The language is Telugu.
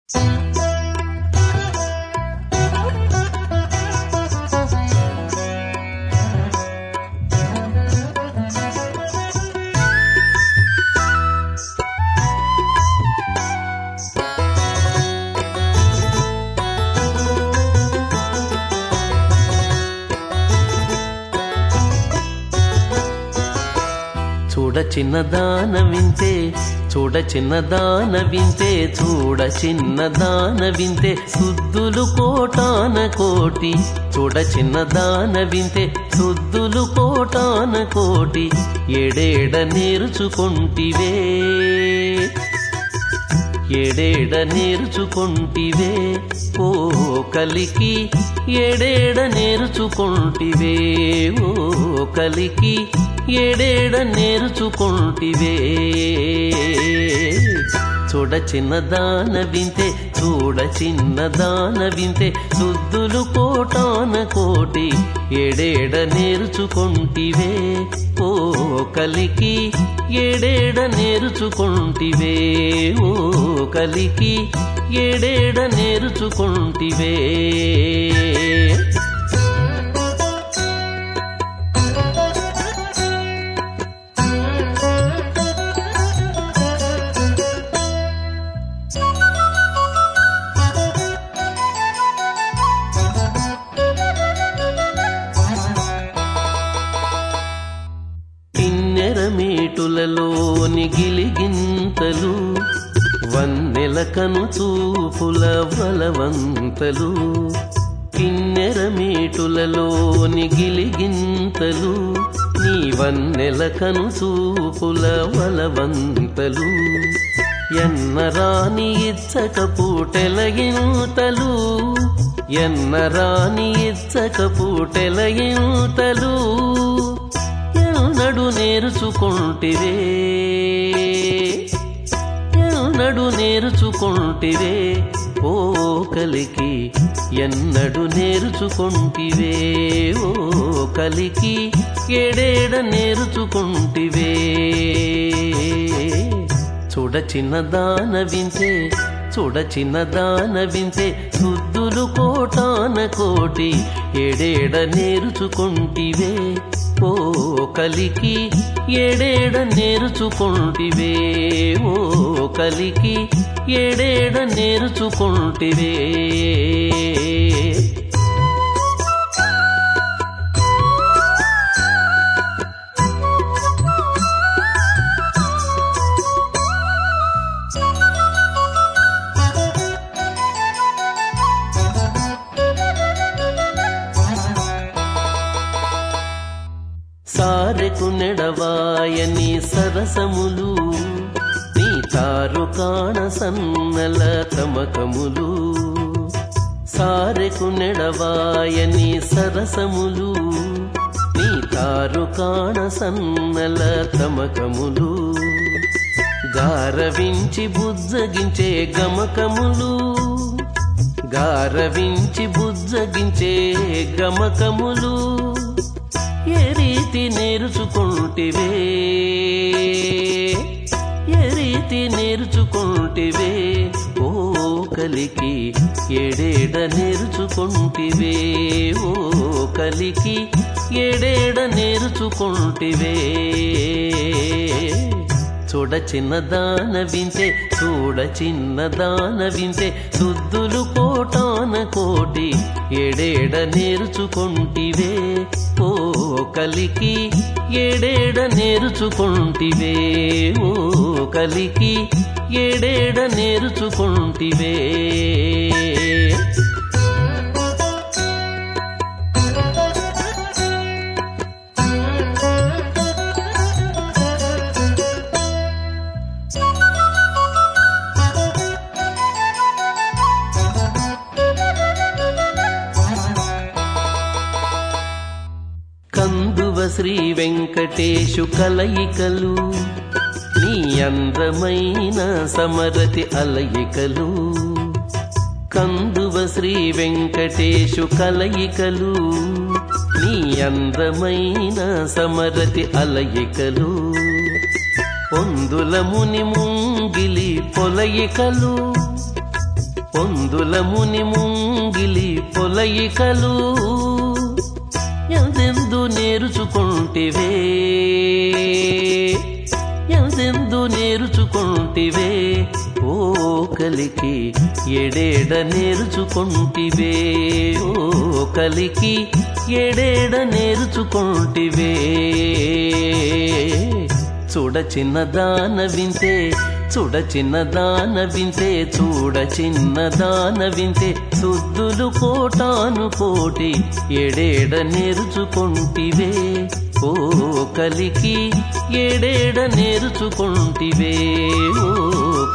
చూడ చిన్నదాన వింతే చూడ చిన్నదాన వింతే చూడ చిన్నదాన వింతే సుద్దులు కోటాన కోటి చూడ చిన్నదాన వింతే సుద్దులు కోటాన కోటి ఎడేడ నేర్చుకొంటివే ఎడేడ నేర్చుకొంటివే ఓ కలికి ఎడేడ నేర్చుకొంటివే ఓ కలికి ఎడేడ నేర్చుకొంటివే చూడ చిన్నదాన వింతే చూడ చిన్నదాన వింతే సుద్దులు కోటాన కోటి ఎడేడ నేర్చుకొంటివే ఓ కలికి ఎడేడ నేర్చుకొంటివే ఓ కలికి ఎడేడ నేర్చుకొంటివే కిన్నెర మేటులలోని గిలిగింతలు వన్నెల కను చూపుల బలవంతలు కిన్నెర మేటులలోని గిలిగింతలు నీ వన్నెల కను చూపుల బలవంతలు ఎన్నరాని ఇచ్చక పూటెలగింతలు ఎన్నరాని ఇచ్చక పూటెలగింతలు ఎన్నడు నేర్చుకుంటివే ఎన్నడు నేర్చుకుంటివే ఓ కలికి ఎన్నడు నేర్చుకుంటివే ఓ కలికి ఎడేడ నేర్చుకుంటివే చూడ చిన్నదాన వింతే చూడ చిన్నదాన వింతే సుద్దులు కోటాన కోటి ఎడేడ నేర్చుకుంటివే ఓ కలికి ఎడేడ నేర్చుకుంటివే ఓ కలికి ఎడేడ నేర్చుకుంటివే సారెకు నెడవాయని సరసములు నీ తారు కాణ సన్నల తమకములు సారెకు నెడవాయని సరసములు నీ తారు కాణ సన్నల తమకములు గారవించి బుజ్జగించే గమకములు గారవించి బుజ్జగించే గమకములు ఏ రీతి నేర్చుకుంటివే ఏ రీతి నేర్చుకుంటివే ఓ కలికి ఎడేడ నేర్చుకుంటివే ఓ కలికి ఎడేడ నేర్చుకుంటివే చూడ చిన్నదాన వింతే చూడ చిన్నదాన వింతే సుద్దులు కోటాన కోటి ఎడేడ నేర్చుకుంటివే ఓ కలికి ఎడేడ నేర్చుకుంటివే ఓ కలికి ఎడేడ నేర్చుకుంటివే కందువ శ్రీ వెంకటేశు కలయికలు నీ అందమైన సమరతి అలయికలు కందువ శ్రీ వెంకటేశు కలయికలు నీ అందమైన సమరతి అలయికలు పొందుల ముని ముంగిలి పొలయికలు పొందుల ముని ముంగిలి పొలయికలు ఎందెందు నేర్చుకుంటివే ఎందెందు నేర్చుకుంటివే ఓ కలికి ఎడేడ నేర్చుకుంటివే ఓ కలికి ఎడేడ నేర్చుకుంటివే చూడ చిన్న దాన వింటే చూడ చిన్న దాన వింటే చూడ చిన్న దాన వింటే సుద్దులు కోటాను కోటి ఎడేడ నేర్చుకుంటివే ఓ కలికి ఎడేడ నేర్చుకుంటివే ఓ